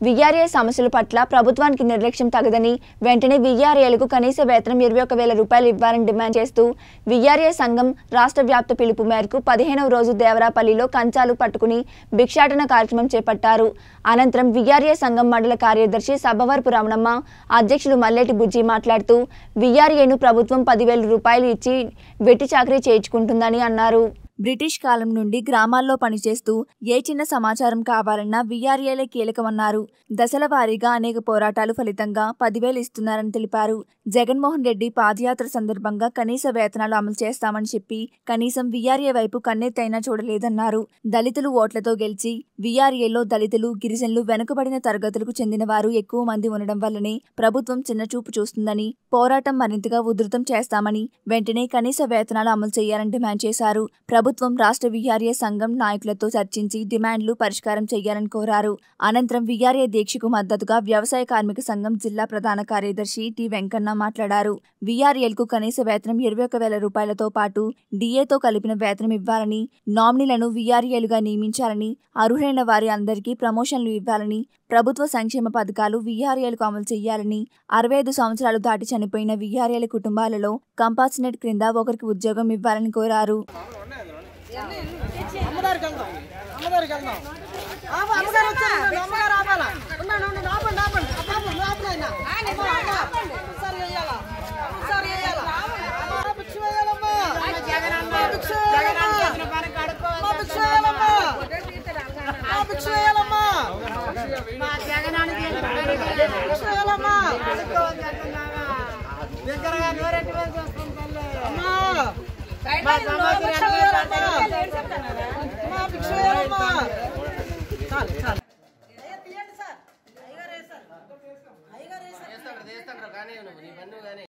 VRA సమస్యల పట్ల ప్రభుత్వానికి నిర్లక్ష్యం తగదని వెంటనే విఆర్ఏలకు కనీస వేతనం ఇరవై ఒక వేల రూపాయలు ఇవ్వాలని డిమాండ్ చేస్తూ విఆర్ఏ సంఘం రాష్ట్ర వ్యాప్త పిలుపు మేరకు పదిహేనవ రోజు దేవరాపల్లిలో కంచాలు పట్టుకుని భిక్షాటన కార్యక్రమం చేపట్టారు అనంతరం విఆర్ఏ సంఘం మండల కార్యదర్శి సభవరపు రమణమ్మ అధ్యక్షులు మల్లేటి బుజ్జి మాట్లాడుతూ విఆర్ఏను ప్రభుత్వం పదివేల రూపాయలు ఇచ్చి వెట్టి చాకరీ చేయించుకుంటుందని అన్నారు బ్రిటిష్ కాలం నుండి గ్రామాల్లో పనిచేస్తూ ఏ చిన్న సమాచారం కావాలన్నా వీఆర్ఏలే కీలకమన్నారు దశల వారీగా అనేక పోరాటాలు ఫలితంగా పదివేలు ఇస్తున్నారని తెలిపారు జగన్మోహన్ రెడ్డి పాదయాత్ర సందర్భంగా కనీస వేతనాలు అమలు చేస్తామని చెప్పి కనీసం వీఆర్ఏ వైపు కన్నెత్తైనా చూడలేదన్నారు దళితులు ఓట్లతో గెలిచి వీఆర్ఏలో దళితులు గిరిజనులు వెనుకబడిన తరగతులకు చెందిన వారు ఎక్కువ మంది ఉండడం వల్లనే ప్రభుత్వం చిన్నచూపు చూస్తుందని పోరాటం మరింతగా ఉధృతం చేస్తామని వెంటనే కనీస వేతనాలు అమలు చేయాలని డిమాండ్ చేశారు ప్రభుత్వం రాష్ట్ర విఆర్ఏ సంఘం నాయకులతో చర్చించి డిమాండ్లు పరిష్కారం చేయాలని కోరారు అనంతరం విఆర్ఏ దీక్షకు మద్దతుగా వ్యవసాయ కార్మిక సంఘం జిల్లా ప్రధాన కార్యదర్శి టి వెంకన్న మాట్లాడారు విఆర్ఏలకు కనీస వేతనం ఇరవై ఒక వేల రూపాయలతో పాటు డిఏతో కలిపిన వేతనం ఇవ్వాలని నామినీలను విఆర్ఏలుగా నియమించాలని అర్హులైన వారి అందరికీ ప్రమోషన్లు ఇవ్వాలని ప్రభుత్వ సంక్షేమ పథకాలు వీఆర్ఏలకు అమలు చేయాలని అరవై ఐదు సంవత్సరాలు దాటి చనిపోయిన వీఆర్ఏల కుటుంబాలలో కంపాసినేట్ క్రింద ఒకరికి ఉద్యోగం ఇవ్వాలని కోరారు అమ్మగారికి వెళ్దాం అమ్మగారికి వెళ్దాం ఆప, అమ్మగారు వచ్చారు ఉండండి, అమ్మగారు ఆపాలా ఉండండి ఉండండి ఆపండి ఆపండి ఆ పాప నువ్వు ఆపు నాయనా. అమ్మ, అమ్మ, ఒకసారి వేయాలా ఒకసారి వేయాలా అమ్మ, భిక్ష వేయాలమ్మా అమ్మ, భిక్ష వేయాలమ్మా అమ్మ, భిక్ష వేయాలమ్మా అమ్మ, భిక్ష వేయాలమ్మా భిక్ష వేయాలమ్మా అమ్మా అమ్మా, భిక్ష వేయాలమ్మా అమ్మా, భిక్ష వేయాలమ్మా చాలు చాలు అయ్యా తీయండి సార్ అయ్యగారు వేశారు అయ్యగారు వేశారు చేస్తాడు చేస్తాడు కానీ నువ్వు నీ పన్ను కానీ